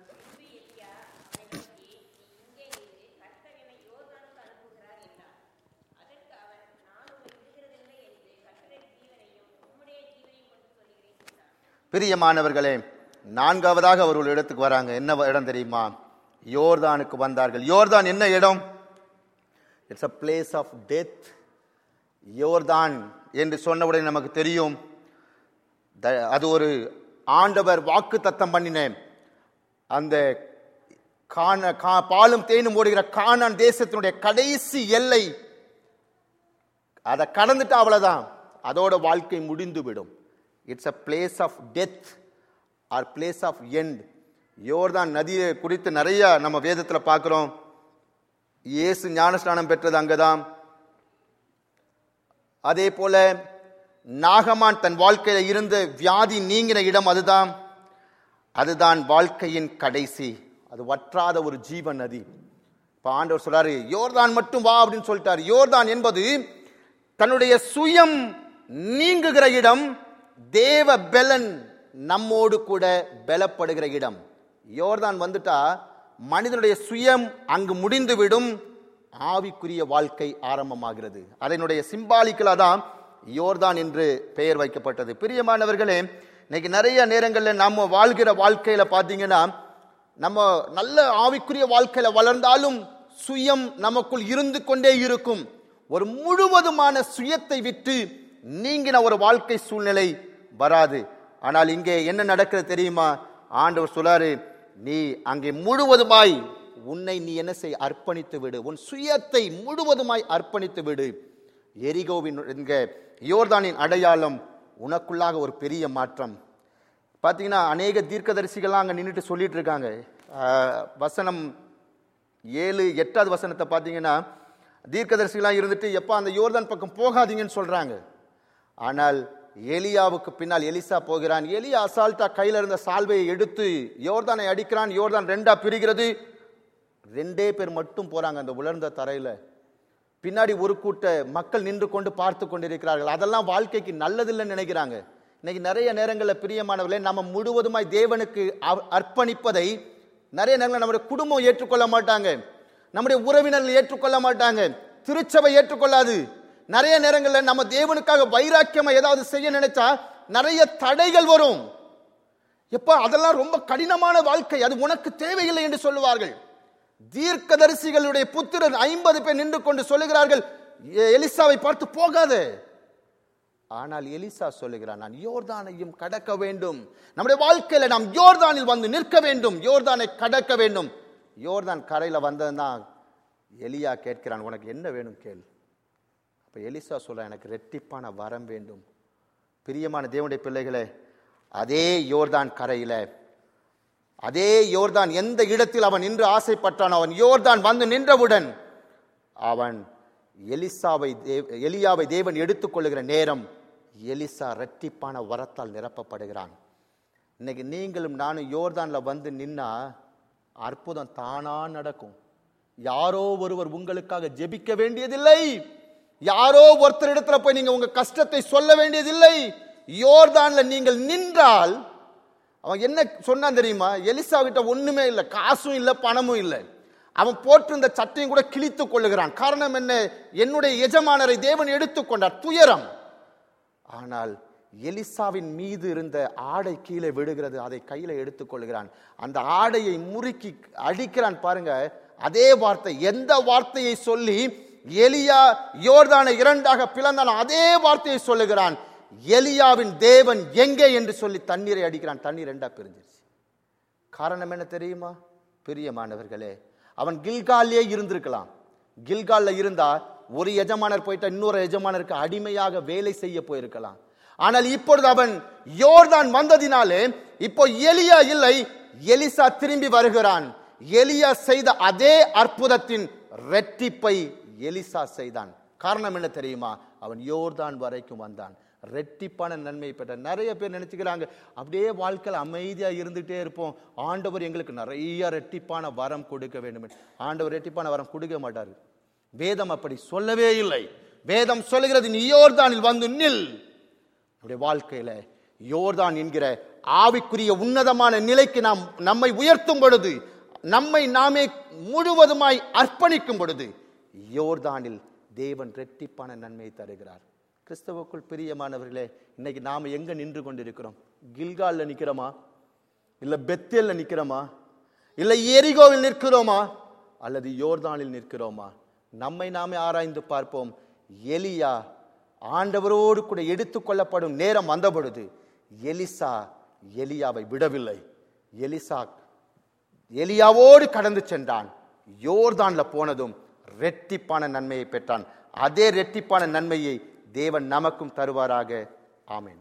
பிரியமானவர்களே நான்காவதாக அவர் ஒரு இடத்துக்கு வராங்க என்ன இடம் தெரியுமா யோர்தானுக்கு வந்தார்கள் யோர்தான் என்ன இடம் it's a place of death யோர்தான் என்று சொன்னவுடனே நமக்கு தெரியும் த- அது ஒரு ஆண்டவர் வாக்கு தத்தம் பண்ணின அந்த காண கா பாலும் தேனும் ஓடுகிற கானான் தேசத்தினுடைய கடைசி எல்லை அதை கடந்துட்டு அவ்வளவுதான் அதோட வாழ்க்கை முடிந்து விடும் it's a place of death or place of end யோர்தான் நதியை குறித்து நிறைய நம்ம வேதத்தில் பார்க்கிறோம் இயேசு ஞானஸ்நானம் பெற்றது அங்கதான் அதே போல நாகமான் தன் வாழ்க்கையில இருந்த வியாதி நீங்கின இடம் அதுதான் அதுதான் வாழ்க்கையின் கடைசி அது வற்றாத ஒரு ஜீவ நதி இப்ப ஆண்டவர் சொல்றாரு யோர்தான் மட்டும் வா அப்படின்னு சொல்லிட்டாரு யோர்தான் என்பது தன்னுடைய சுயம் நீங்குகிற இடம் தேவ பெலன் நம்மோடு கூட பலப்படுகிற இடம் யோர்தான் வந்துட்டா மனிதனுடைய சுயம் அங்கு முடிந்துவிடும் ஆவிக்குரிய வாழ்க்கை ஆரம்பமாகிறது அதனுடைய சிம்பாலிக்கலா தான் யோர்தான் என்று பெயர் வைக்கப்பட்டது பிரியமானவர்களே இன்னைக்கு நிறைய நேரங்களில் நம்ம வாழ்கிற வாழ்க்கையில பார்த்தீங்கன்னா நம்ம நல்ல ஆவிக்குரிய வாழ்க்கையில வளர்ந்தாலும் சுயம் நமக்குள் இருந்து கொண்டே இருக்கும் ஒரு முழுவதுமான சுயத்தை விட்டு நீங்கின ஒரு வாழ்க்கை சூழ்நிலை வராது ஆனால் இங்கே என்ன நடக்கிறது தெரியுமா ஆண்டவர் சொல்லாரு நீ அங்கே முழுவதுமாய் உன்னை நீ என்ன செய் அர்ப்பணித்து விடு உன் சுயத்தை முழுவதுமாய் அர்ப்பணித்து விடு எரிகோவின் என்க யோர்தானின் அடையாளம் உனக்குள்ளாக ஒரு பெரிய மாற்றம் பார்த்தீங்கன்னா அநேக தீர்க்கதரிசிகள்லாம் அங்கே நின்றுட்டு சொல்லிட்டு இருக்காங்க ஆஹ், வசனம் ஏழு எட்டாவது வசனத்தை பார்த்தீங்கன்னா தீர்க்கதரிசிகளாக இருந்துட்டு எப்போ அந்த யோர்தான் பக்கம் போகாதீங்கன்னு சொல்றாங்க ஆனால் எலியாவுக்கு பின்னால் எலிசா போகிறான் எலியா அசால்ட்டா கையில இருந்த சால்வையை எடுத்து யோர்தானை அடிக்கிறான் யோர்தான் ரெண்டா பிரிகிறது ரெண்டே பேர் மட்டும் போறாங்க அந்த உலர்ந்த தரையில பின்னாடி ஒரு கூட்ட மக்கள் நின்று கொண்டு பார்த்து கொண்டிருக்கிறார்கள் அதெல்லாம் வாழ்க்கைக்கு நல்லதில்லைன்னு நினைக்கிறாங்க இன்னைக்கு நிறைய நேரங்களில் பிரியமானவர்களே நம்ம முழுவதுமாய் தேவனுக்கு அ- அர்ப்பணிப்பதை நிறைய நேரங்களில் நம்முடைய குடும்பம் ஏற்றுக்கொள்ள மாட்டாங்க நம்முடைய உறவினர்கள் ஏற்றுக்கொள்ள மாட்டாங்க திருச்சபை ஏற்றுக்கொள்ளாது நிறைய நேரங்களில் நம்ம தேவனுக்காக வைராக்கியமா ஏதாவது செய்ய நினைச்சா நிறைய தடைகள் வரும் எப்ப அதெல்லாம் ரொம்ப கடினமான வாழ்க்கை அது உனக்கு தேவையில்லை என்று சொல்லுவார்கள் தீர்க்கதரிசிகளுடைய புத்திரர் ஐம்பது பேர் நின்று கொண்டு சொல்லுகிறார்கள் "எ- எலிசாவை பார்த்து போகாதே ஆனால் எலிசா சொல்லுகிறான் நான் யோர்தானையும் கடக்க வேண்டும் நம்முடைய வாழ்க்கையில நாம் யோர்தானில் வந்து நிற்க வேண்டும் யோர்தானை கடக்க வேண்டும் யோர்தான் கரையில வந்ததுதான் எலியா கேட்கிறான் உனக்கு என்ன வேணும் கேள் அப்ப எலிசா சொல்ல எனக்கு ரெட்டிப்பான வரம் வேண்டும் பிரியமான தேவனுடைய பிள்ளைகளே அதே யோர்தான் கரையில அதே யோர்தான் எந்த இடத்தில் அவன் நின்று ஆசைப்பட்டான் அவன் யோர்தான் வந்து நின்றவுடன் அவன் எலிசாவை தேவ- எலியாவை தேவன் எடுத்துக்கொள்ளுகிற நேரம் எலிசா இரட்டிப்பான வரத்தால் நிரப்பப்படுகிறான் இன்னைக்கு நீங்களும் நானும் யோர்தான்ல வந்து நின்னா அற்புதம் தானா நடக்கும் யாரோ ஒருவர் உங்களுக்காக ஜெபிக்க வேண்டியதில்லை யாரோ ஒருத்தர் இடத்துல போய் நீங்க உங்க கஷ்டத்தை சொல்ல வேண்டியதில்லை யோர்தான்ல நீங்கள் நின்றால் அவன் என்ன சொன்னான் தெரியுமா எலிசா கிட்ட ஒண்ணுமே இல்லை காசும் இல்லை பணமும் இல்லை அவன் போட்டிருந்த சட்டையும் கூட கிழித்துக் கொள்ளுகிறான் காரணம் என்ன என்னுடைய எஜமானரை தேவன் எடுத்துக்கொண்டார் துயரம் ஆனால் எலிசாவின் மீது இருந்த ஆடை கீழே விடுகிறது அதை கையில எடுத்துக்கொள்கிறான் அந்த ஆடையை முறுக்கி அடிக்கிறான் பாருங்க அதே வார்த்தை எந்த வார்த்தையை சொல்லி எலியா யோர்தானை இரண்டாக பிளந்தான் அதே வார்த்தையை சொல்லுகிறான் எலியாவின் தேவன் எங்கே என்று சொல்லி தண்ணீரை அடிக்கிறான் தண்ணீர் ரெண்டா பிரிஞ்சிருச்சு காரணம் என்ன தெரியுமா பிரியமானவர்களே அவன் கில்காலே இருந்திருக்கலாம் கில்கால்ல இருந்தா ஒரு எஜமானர் போயிட்டா இன்னொரு எஜமானருக்கு அடிமையாக வேலை செய்ய போயிருக்கலாம் ஆனால் இப்பொழுது அவன் யோர்தான் வந்ததினாலே இப்போ எலியா இல்லை எலிசா திரும்பி வருகிறான் எலியா செய்த அதே அற்புதத்தின் ரெட்டிப்பை எலிசா செய்தான் காரணம் என்ன தெரியுமா அவன் யோர்தான் வரைக்கும் வந்தான் ரெட்டிப்பான நன்மை பெற்ற நிறைய பேர் நினைச்சுக்கிறாங்க அப்படியே வாழ்க்கையில் அமைதியா இருந்துட்டே இருப்போம் ஆண்டவர் எங்களுக்கு நிறைய ரெட்டிப்பான வரம் கொடுக்க வேண்டும் என்று. ஆண்டவர் ரெட்டிப்பான வரம் கொடுக்க மாட்டார் வேதம் அப்படி சொல்லவே இல்லை வேதம் சொல்லுகிறது நீ யோர்தானில் வந்து நில் நம்முடைய வாழ்க்கையில யோர்தான் என்கிற ஆவிக்குரிய உன்னதமான நிலைக்கு நாம் நம்மை உயர்த்தும் பொழுது நம்மை நாமே முழுவதுமாய் அர்ப்பணிக்கும் பொழுது யோர்தானில் தேவன் ரெட்டிப்பான நன்மையை தருகிறார் கிறிஸ்தவுக்குள் பிரியமானவர்களே இன்னைக்கு நாம எங்க நின்று கொண்டிருக்கிறோம் கில்கால்ல நிக்கிறோமா இல்ல பெத்தேல்ல நிக்கிறோமா இல்ல எரிகோவில் நிற்கிறோமா அல்லது யோர்தானில் நிற்கிறோமா நம்மை நாமே ஆராய்ந்து பார்ப்போம் எலியா ஆண்டவரோடு கூட எடுத்துக்கொள்ளப்படும் நேரம் வந்த பொழுது எலிசா எலியாவை விடவில்லை எலிசா எலியாவோடு கடந்து சென்றான் யோர்தான்ல போனதும் ரெட்டிப்பான நன்மையை பெற்றான் அதே ரெட்டிப்பான நன்மையை தேவன் நமக்கும் தருவாராக ஆமென்